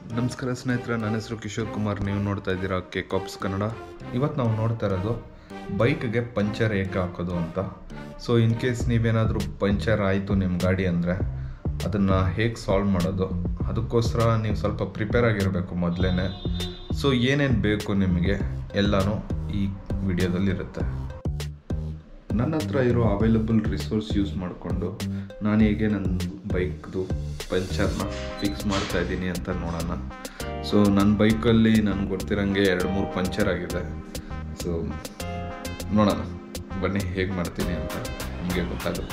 ನಮಸ್ಕಾರ ಸ್ನೇಹಿತರೆ ನನ್ನ ಹೆಸರು ಕಿಶೋರ್ ಕುಮಾರ್ ನೀವು ನೋಡ್ತಾ ಇದ್ದೀರಾ ಕೆ ಕಾಪ್ಸ್ ಕನ್ನಡ ಇವತ್ತು ನಾವು ನೋಡ್ತಾ ಇರೋದು ಬೈಕ್ಗೆ ಪಂಚರ್ ಏಕೆ ಹಾಕೋದು ಅಂತ ಸೊ ಇನ್ ಕೇಸ್ ನೀವೇನಾದರೂ ಪಂಚರ್ ಆಯಿತು ನಿಮ್ಮ ಗಾಡಿ ಅಂದರೆ ಅದನ್ನು ಹೇಗೆ ಸಾಲ್ವ್ ಮಾಡೋದು ಅದಕ್ಕೋಸ್ಕರ ನೀವು ಸ್ವಲ್ಪ ಪ್ರಿಪೇರ್ ಆಗಿರಬೇಕು ಮೊದಲೇ ಸೊ ಏನೇನು ಬೇಕು ನಿಮಗೆ ಎಲ್ಲನೂ ಈ ವಿಡಿಯೋದಲ್ಲಿರುತ್ತೆ ನನ್ನ ಹತ್ರ ಇರೋ ಅವೈಲಬಲ್ ರಿಸೋರ್ಸ್ ಯೂಸ್ ಮಾಡಿಕೊಂಡು ನಾನು ಹೇಗೆ ನನ್ನ ಬೈಕ್ದು ಪಂಚರ್ನ ಫಿಕ್ಸ್ ಮಾಡ್ತಾ ಇದ್ದೀನಿ ಅಂತ ನೋಡೋಣ ಸೊ ನನ್ನ ಬೈಕಲ್ಲಿ ನನಗೆ ಗೊತ್ತಿರೋಂಗೆ ಎರಡು ಮೂರು ಪಂಚರ್ ಆಗಿದೆ ಸೊ ನೋಡೋಣ ಬನ್ನಿ ಹೇಗೆ ಮಾಡ್ತೀನಿ ಅಂತ ನಿಮಗೆ ಗೊತ್ತಾಗುತ್ತೆ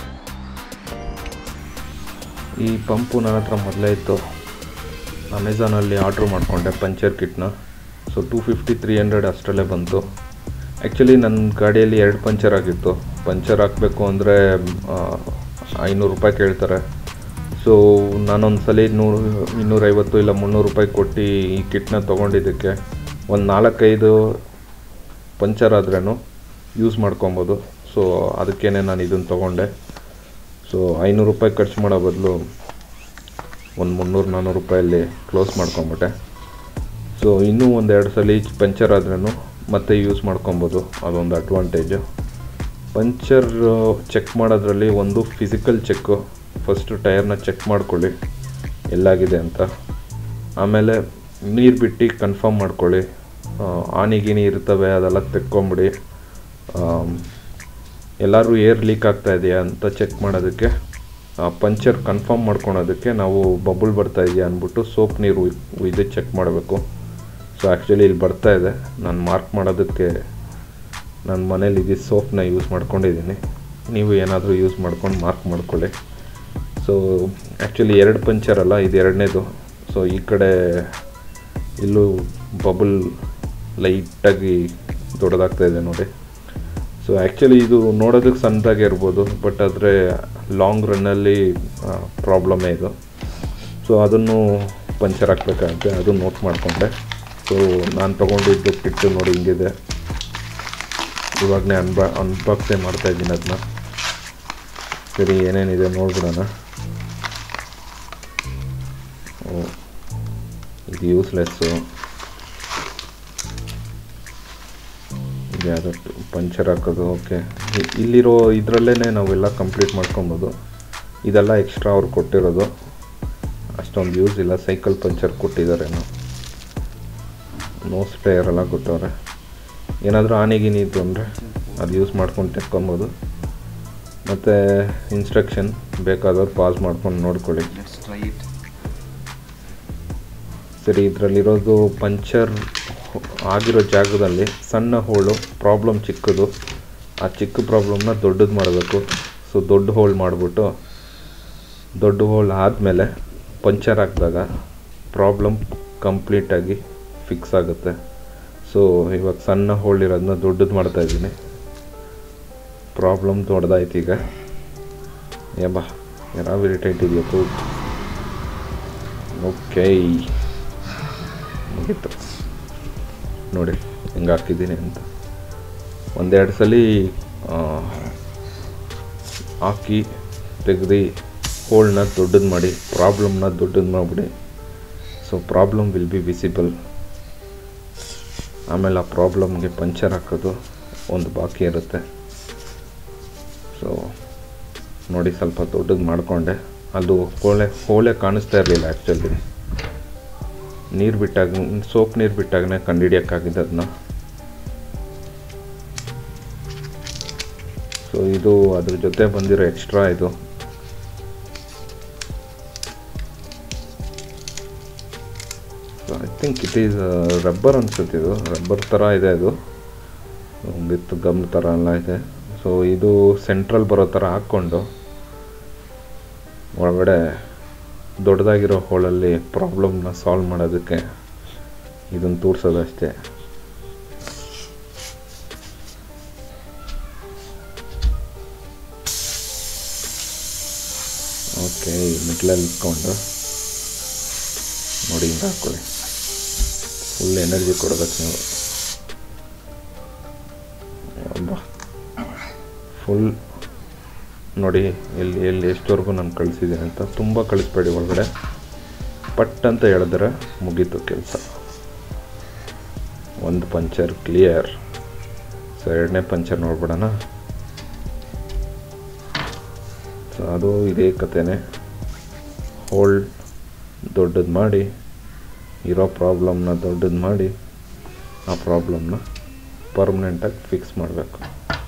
ಈ ಪಂಪು ನನ್ನ ಹತ್ರ ಮೊದಲೇ ಇತ್ತು ಅಮೆಝಾನಲ್ಲಿ ಆರ್ಡ್ರ್ ಮಾಡಿಕೊಂಡೆ ಪಂಚರ್ ಕಿಟ್ನ so two fifty three hundred ಅಷ್ಟರಲ್ಲೇ ಬಂತು ಆ್ಯಕ್ಚುಲಿ ನನ್ನ ಗಾಡಿಯಲ್ಲಿ ಎರಡು ಪಂಚರ್ ಆಗಿತ್ತು ಪಂಚರ್ ಹಾಕಬೇಕು ಅಂದರೆ ಐನೂರು ರೂಪಾಯಿ ಕೇಳ್ತಾರೆ ಸೊ ನಾನೊಂದು ಸಲ ನೂರು ಇನ್ನೂರೈವತ್ತು ಇಲ್ಲ ಮುನ್ನೂರು ರೂಪಾಯಿ ಕೊಟ್ಟು ಈ ಕಿಟ್ನ ತೊಗೊಂಡಿದ್ದಕ್ಕೆ ಒಂದು ನಾಲ್ಕೈದು ಪಂಚರ್ ಆದ್ರೂ ಯೂಸ್ ಮಾಡ್ಕೊಬೋದು ಸೊ ಅದಕ್ಕೇ ನಾನು ಇದನ್ನು ತೊಗೊಂಡೆ ಸೊ ಐನೂರು ರೂಪಾಯಿ ಖರ್ಚು ಮಾಡೋ ಬದಲು ಒಂದು ಮುನ್ನೂರು ನಾನ್ನೂರು ರೂಪಾಯಲ್ಲಿ ಕ್ಲೋಸ್ ಮಾಡ್ಕೊಂಬಿಟ್ಟೆ ಸೊ ಇನ್ನೂ ಒಂದೆರಡು ಸಲ ಪಂಚರ್ ಆದ್ರೂ ಮತ್ತೆ ಯೂಸ್ ಮಾಡ್ಕೊಬೋದು ಅದೊಂದು ಅಡ್ವಾಂಟೇಜು ಪಂಚರ್ ಚೆಕ್ ಮಾಡೋದ್ರಲ್ಲಿ ಒಂದು ಫಿಸಿಕಲ್ ಚೆಕ್ಕು ಫಸ್ಟು ಟೈರ್ನ ಚೆಕ್ ಮಾಡ್ಕೊಳ್ಳಿ ಎಲ್ಲಾಗಿದೆ ಅಂತ ಆಮೇಲೆ ನೀರು ಬಿಟ್ಟು ಕನ್ಫರ್ಮ್ ಮಾಡ್ಕೊಳ್ಳಿ ಆನಿ ಗೀನಿ ಇರ್ತವೆ ಅದೆಲ್ಲ ತೆಕ್ಕೊಂಬಿಡಿ ಎಲ್ಲರೂ ಏರ್ ಲೀಕ್ ಆಗ್ತಾ ಇದೆಯಾ ಅಂತ ಚೆಕ್ ಮಾಡೋದಕ್ಕೆ ಪಂಚರ್ ಕನ್ಫರ್ಮ್ ಮಾಡ್ಕೊಳೋದಕ್ಕೆ ನಾವು ಬಬುಲ್ ಬರ್ತಾ ಇದೆಯಾ ಅಂದ್ಬಿಟ್ಟು ಸೋಪ್ ನೀರು ಇದು ಚೆಕ್ ಮಾಡಬೇಕು ಸೊ ಆ್ಯಕ್ಚುಲಿ ಇಲ್ಲಿ ಬರ್ತಾ ಇದೆ ನಾನು ಮಾರ್ಕ್ ಮಾಡೋದಕ್ಕೆ ನನ್ನ ಮನೇಲಿ ಇದು ಸೋಪ್ನ ಯೂಸ್ ಮಾಡ್ಕೊಂಡಿದ್ದೀನಿ ನೀವು ಏನಾದರೂ ಯೂಸ್ ಮಾಡ್ಕೊಂಡು ಮಾರ್ಕ್ ಮಾಡ್ಕೊಳ್ಳಿ ಸೊ ಆ್ಯಕ್ಚುಲಿ ಎರಡು ಪಂಚರ್ ಅಲ್ಲ ಇದು ಎರಡನೇದು ಸೊ ಈ ಕಡೆ ಇಲ್ಲೂ ಬಬಲ್ ಲೈಟಾಗಿ ದೊಡ್ಡದಾಗ್ತಾ ಇದೆ ನೋಡಿ ಸೊ ಆ್ಯಕ್ಚುಲಿ ಇದು ನೋಡೋದಕ್ಕೆ ಸಣ್ಣದಾಗೆ ಇರ್ಬೋದು ಬಟ್ ಆದರೆ ಲಾಂಗ್ ರನ್ನಲ್ಲಿ ಪ್ರಾಬ್ಲಮ್ಮೇ ಇದು ಸೊ ಅದನ್ನು ಪಂಚರ್ ಹಾಕ್ಬೇಕಾಗುತ್ತೆ ಅದು ನೋಟ್ ಮಾಡಿಕೊಂಡೆ ಸೊ ನಾನು ತೊಗೊಂಡಿದ್ದು ಕಿಟ್ಟು ನೋಡಿ ಹಿಂಗಿದೆ ಇವಾಗಲೇ ಅನ್ಬಾ ಅನ್ಬಾಕ್ಸೇ ಮಾಡ್ತಾಯಿದ್ದೀನಿ ಅದನ್ನ ಸರಿ ಏನೇನಿದೆ ನೋಡ್ಬಿಡೋಣ ಓ ಇದು ಯೂಸ್ಲೆಸ್ಸು ಯಾವುದೋ ಪಂಚರ್ ಹಾಕೋದು ಓಕೆ ಇಲ್ಲಿರೋ ಇದರಲ್ಲೇ ನಾವೆಲ್ಲ ಕಂಪ್ಲೀಟ್ ಮಾಡ್ಕೊಬೋದು ಇದೆಲ್ಲ ಎಕ್ಸ್ಟ್ರಾ ಅವ್ರು ಕೊಟ್ಟಿರೋದು ಅಷ್ಟೊಂದು ಯೂಸ್ ಇಲ್ಲ ಸೈಕಲ್ ಪಂಚರ್ ಕೊಟ್ಟಿದ್ದಾರೇನೋ ನೋ ಸ್ಪೇಯರ್ ಎಲ್ಲ ಕೊಟ್ಟವ್ರೆ ಏನಾದರೂ ಆನೆಗಿನಿ ಇತ್ತು ಅಂದರೆ ಅದು ಯೂಸ್ ಮಾಡ್ಕೊಂಡು ತೆಕ್ಕೊಬೋದು ಮತ್ತು ಇನ್ಸ್ಟ್ರಕ್ಷನ್ ಬೇಕಾದವ್ರು ಪಾಸ್ ಮಾಡ್ಕೊಂಡು ನೋಡ್ಕೊಳ್ಳಿ ಸರಿ ಇದರಲ್ಲಿರೋದು ಪಂಚರ್ ಆಗಿರೋ ಜಾಗದಲ್ಲಿ ಸಣ್ಣ ಹೋಳು ಪ್ರಾಬ್ಲಮ್ ಚಿಕ್ಕದು ಆ ಚಿಕ್ಕ ಪ್ರಾಬ್ಲಮ್ನ ದೊಡ್ಡದು ಮಾಡಬೇಕು ಸೊ ದೊಡ್ಡ ಹೋಲ್ ಮಾಡಿಬಿಟ್ಟು ದೊಡ್ಡ ಹೋಲ್ ಆದಮೇಲೆ ಪಂಚರ್ ಹಾಕಿದಾಗ ಪ್ರಾಬ್ಲಮ್ ಕಂಪ್ಲೀಟಾಗಿ ಫಿಕ್ಸ್ ಆಗುತ್ತೆ ಸೊ ಇವಾಗ ಸಣ್ಣ ಹೋಲ್ ಇರೋದನ್ನ ದೊಡ್ಡದು ಮಾಡ್ತಾಯಿದ್ದೀನಿ ಪ್ರಾಬ್ಲಮ್ ದೊಡ್ಡದಾಯ್ತು ಈಗ ಏಬಾ ಯಾವ ಇರಿಟೇಟ್ ಇದೆಯಪ್ಪ ಓಕೆ ಮುಗೀತು ನೋಡಿ ಹೆಂಗೆ ಹಾಕಿದ್ದೀನಿ ಅಂತ ಒಂದೆರಡು ಸಲ ಹಾಕಿ ತೆಗೆದು ಹೋಲ್ನ ದೊಡ್ಡದು ಮಾಡಿ ಪ್ರಾಬ್ಲಮ್ನ ದೊಡ್ಡದು ಮಾಡಿಬಿಡಿ so problem will be visible ಆಮೇಲೆ ಆ ಪ್ರಾಬ್ಲಮ್ಗೆ ಪಂಚರ್ ಹಾಕೋದು ಒಂದು ಬಾಕಿ ಇರುತ್ತೆ ಸೊ ನೋಡಿ ಸ್ವಲ್ಪ ದೊಡ್ಡದು ಮಾಡಿಕೊಂಡೆ ಅದು ಹೋಳೆ ಹೋಳೆ ಕಾಣಿಸ್ತಾ ಇರಲಿಲ್ಲ ಆ್ಯಕ್ಚುಲಿ ನೀರು ಬಿಟ್ಟಾಗ ಸೋಪ್ ನೀರು ಬಿಟ್ಟಾಗನೇ ಕಂಡುಹಿಡಿಯೋಕ್ಕಾಗಿದೆ ಅದನ್ನ ಸೊ ಇದು ಅದ್ರ ಜೊತೆ ಬಂದಿರೋ ಎಕ್ಸ್ಟ್ರಾ ಇದು I think it is rubber ಅನ್ಸುತ್ತೆ ಇದು ರಬ್ಬರ್ ಥರ ಇದೆ ಇದು ವಿತ್ ಗಮ್ ಥರ ಎಲ್ಲ ಇದೆ ಸೊ ಇದು ಸೆಂಟ್ರಲ್ ಬರೋ ಥರ ಹಾಕ್ಕೊಂಡು ಒಳಗಡೆ ದೊಡ್ಡದಾಗಿರೋ ಹೋಳಲ್ಲಿ ಪ್ರಾಬ್ಲಮ್ನ ಸಾಲ್ವ್ ಮಾಡೋದಕ್ಕೆ ಇದನ್ನು ತೋರಿಸೋದಷ್ಟೇ ಓಕೆ ಮಿಡ್ಲಲ್ಲಿ ಇಟ್ಕೊಂಡು ನೋಡಿ ಹಿಂಗೆ ಹಾಕ್ಕೊಳ್ಳಿ ಫುಲ್ ಎನರ್ಜಿ ಕೊಡ್ಬೇಕು ನೀವು ಫುಲ್ ನೋಡಿ ಎಲ್ಲಿ ಎಲ್ಲಿ ಎಷ್ಟವರೆಗೂ ನಾನು ಕಳಿಸಿದ್ದೀನಿ ಅಂತ ತುಂಬ ಕಳಿಸ್ಬೇಡಿ ಒಳಗಡೆ ಪಟ್ ಅಂತ ಹೇಳಿದ್ರೆ ಮುಗೀತು ಕೆಲಸ ಒಂದು ಪಂಚರ್ ಕ್ಲಿಯರ್ ಸೊ ಎರಡನೇ ಪಂಚರ್ ನೋಡ್ಬಿಡೋಣ ಸೊ ಅದು ಇದೇ ಕಥೆನೇ ಹೋಲ್ಡ್ ದೊಡ್ಡದು ಮಾಡಿ ಇರೋ ಪ್ರಾಬ್ಲಮ್ನ ದೊಡ್ಡದು ಮಾಡಿ ಆ ಪ್ರಾಬ್ಲಮ್ನ ಪರ್ಮನೆಂಟಾಗಿ ಫಿಕ್ಸ್ ಮಾಡಬೇಕು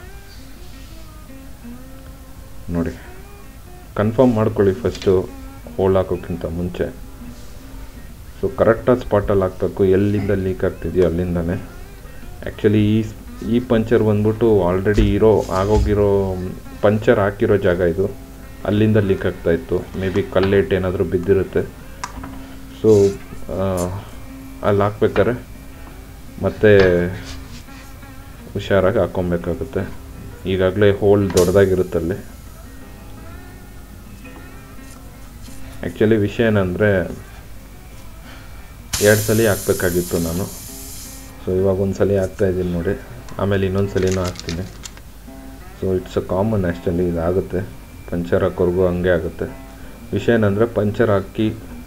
ನೋಡಿ ಕನ್ಫರ್ಮ್ ಮಾಡ್ಕೊಳ್ಳಿ ಫಸ್ಟು ಹೋಲ್ ಹಾಕೋಕ್ಕಿಂತ ಮುಂಚೆ ಸೊ ಕರೆಕ್ಟಾದ ಸ್ಪಾಟಲ್ಲಿ ಹಾಕಬೇಕು ಎಲ್ಲಿಂದ ಲೀಕ್ ಆಗ್ತಿದೆಯೋ ಅಲ್ಲಿಂದನೇ ಆ್ಯಕ್ಚುಲಿ ಈ ಈ ಪಂಚರ್ ಬಂದ್ಬಿಟ್ಟು ಆಲ್ರೆಡಿ ಇರೋ ಆಗೋಗಿರೋ ಪಂಚರ್ ಹಾಕಿರೋ ಜಾಗ ಇದು ಅಲ್ಲಿಂದ ಲೀಕ್ ಆಗ್ತಾಯಿತ್ತು ಮೇ ಬಿ ಕಲ್ಲೇಟ್ ಏನಾದರೂ ಬಿದ್ದಿರುತ್ತೆ ಸೊ ಅಲ್ಲಿ ಹಾಕ್ಬೇಕಾರೆ ಮತ್ತೆ ಹುಷಾರಾಗಿ ಹಾಕ್ಕೊಬೇಕಾಗುತ್ತೆ ಈಗಾಗಲೇ ಹೋಲ್ ದೊಡ್ಡದಾಗಿರುತ್ತಲ್ಲಿ ಆ್ಯಕ್ಚುಲಿ ವಿಷಯ ಏನಂದರೆ ಎರಡು ಸಲ ಹಾಕ್ಬೇಕಾಗಿತ್ತು ನಾನು ಸೊ ಇವಾಗ ಒಂದು ಸಲ ಹಾಕ್ತಾಯಿದ್ದೀನಿ ನೋಡಿ ಆಮೇಲೆ ಇನ್ನೊಂದು ಸಲಿನೂ ಹಾಕ್ತೀನಿ so it's a common actually ಇದಾಗುತ್ತೆ ಪಂಚರ್ ಹಾಕೋರ್ಗೂ ಹಂಗೆ ಆಗುತ್ತೆ ವಿಷಯ ಏನಂದರೆ ಪಂಚರ್ ಹಾಕಿ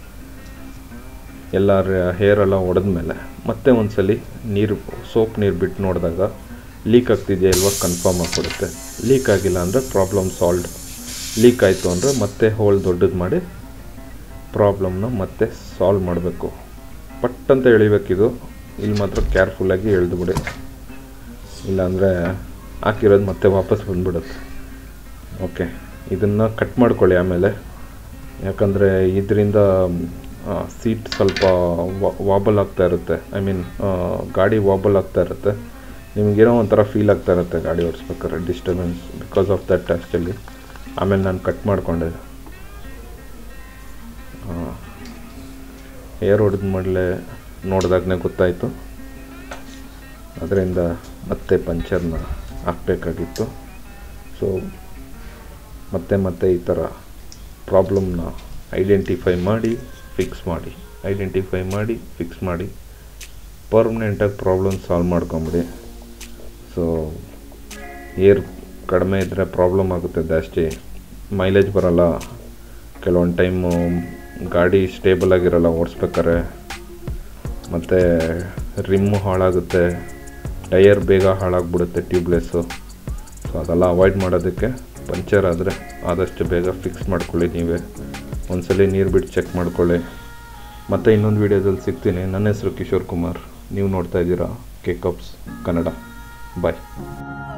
ಎಲ್ಲ ಹೇರೆಲ್ಲ ಹೊಡೆದ್ಮೇಲೆ ಮತ್ತೆ ಒಂದು ಸಲ ನೀರು ಸೋಪ್ ನೀರು ಬಿಟ್ಟು ನೋಡಿದಾಗ ಲೀಕ್ ಆಗ್ತಿದೆಯಾ ಇಲ್ವಾ ಕನ್ಫರ್ಮ್ ಆಗಿಬಿಡುತ್ತೆ ಲೀಕ್ ಆಗಿಲ್ಲ ಅಂದರೆ ಪ್ರಾಬ್ಲಮ್ ಸಾಲ್ವ್ ಲೀಕ್ ಆಯಿತು ಅಂದರೆ ಮತ್ತೆ ಹೋಲ್ ದೊಡ್ಡದು ಮಾಡಿ ಪ್ರಾಬ್ಲಮ್ನ ಮತ್ತೆ ಸಾಲ್ವ್ ಮಾಡಬೇಕು ಪಟ್ ಅಂತ ಎಳಿಬೇಕಿದು ಇಲ್ಲಿ ಮಾತ್ರ ಕೇರ್ಫುಲ್ಲಾಗಿ ಎಳೆದುಬಿಡಿ ಇಲ್ಲಾಂದರೆ ಹಾಕಿರೋದು ಮತ್ತೆ ವಾಪಸ್ ಬಂದ್ಬಿಡುತ್ತೆ ಓಕೆ ಇದನ್ನು ಕಟ್ ಮಾಡ್ಕೊಳ್ಳಿ ಆಮೇಲೆ ಯಾಕಂದರೆ ಇದರಿಂದ ಸೀಟ್ ಸ್ವಲ್ಪ ವಾಬಲ್ ಆಗ್ತಾ ಇರುತ್ತೆ ಐ ಮೀನ್ ಗಾಡಿ ವಾಬಲ್ ಆಗ್ತಾ ಇರುತ್ತೆ ನಿಮಗೇನೋ ಒಂಥರ ಫೀಲ್ ಆಗ್ತಾ ಇರುತ್ತೆ ಗಾಡಿ ಓಡಿಸ್ಬೇಕಾದ್ರೆ disturbance because of that actually ಆಮೇಲೆ ನಾನು ಕಟ್ ಮಾಡಿಕೊಂಡೆ ಏರ್ ಹೊಡೆದ ಮಾಡಲೇ ನೋಡಿದಾಗನೇ ಗೊತ್ತಾಯಿತು ಅದರಿಂದ ಮತ್ತೆ ಪಂಚರ್ನ ಹಾಕಬೇಕಾಗಿತ್ತು ಸೊ ಮತ್ತೆ ಮತ್ತೆ ಈ ಥರ ಪ್ರಾಬ್ಲಮ್ನ ಐಡೆಂಟಿಫೈ ಮಾಡಿ ಫಿಕ್ಸ್ ಮಾಡಿ ಐಡೆಂಟಿಫೈ ಮಾಡಿ ಫಿಕ್ಸ್ ಮಾಡಿ ಪರ್ಮನೆಂಟಾಗಿ ಪ್ರಾಬ್ಲಮ್ ಸಾಲ್ವ್ ಮಾಡ್ಕೊಂಬಿಡಿ ಸೊ ಏರ್ ಕಡಿಮೆ ಇದ್ದರೆ ಪ್ರಾಬ್ಲಮ್ ಆಗುತ್ತೆ ಜಾಸ್ತಿ ಮೈಲೇಜ್ ಬರೋಲ್ಲ ಕೆಲವೊಂದು ಟೈಮು ಗಾಡಿ ಸ್ಟೇಬಲ್ ಆಗಿರಲ್ಲ ಓಡಿಸ್ಬೇಕಾರೆ ಮತ್ತು ರಿಮ್ಮು ಹಾಳಾಗುತ್ತೆ ಟೈಯರ್ ಬೇಗ ಹಾಳಾಗ್ಬಿಡುತ್ತೆ ಟ್ಯೂಬ್ಲೆಸ್ಸು ಸೊ ಅದೆಲ್ಲ ಅವಾಯ್ಡ್ ಮಾಡೋದಕ್ಕೆ ಪಂಚರ್ ಆದರೆ ಆದಷ್ಟು ಬೇಗ ಫಿಕ್ಸ್ ಮಾಡ್ಕೊಳ್ಳಿ ನೀವೇ ಒಂದ್ಸಲಿ ನೀರು ಬಿಟ್ಟು ಚೆಕ್ ಮಾಡ್ಕೊಳ್ಳಿ ಮತ್ತು ಇನ್ನೊಂದು ವೀಡಿಯೋದಲ್ಲಿ ಸಿಗ್ತೀನಿ ನನ್ನ ಹೆಸರು ಕಿಶೋರ್ ಕುಮಾರ್ ನೀವು ನೋಡ್ತಾ ಇದ್ದೀರಾ ಕೆ ಕಪ್ಸ್ ಕನ್ನಡ ಬಾಯ್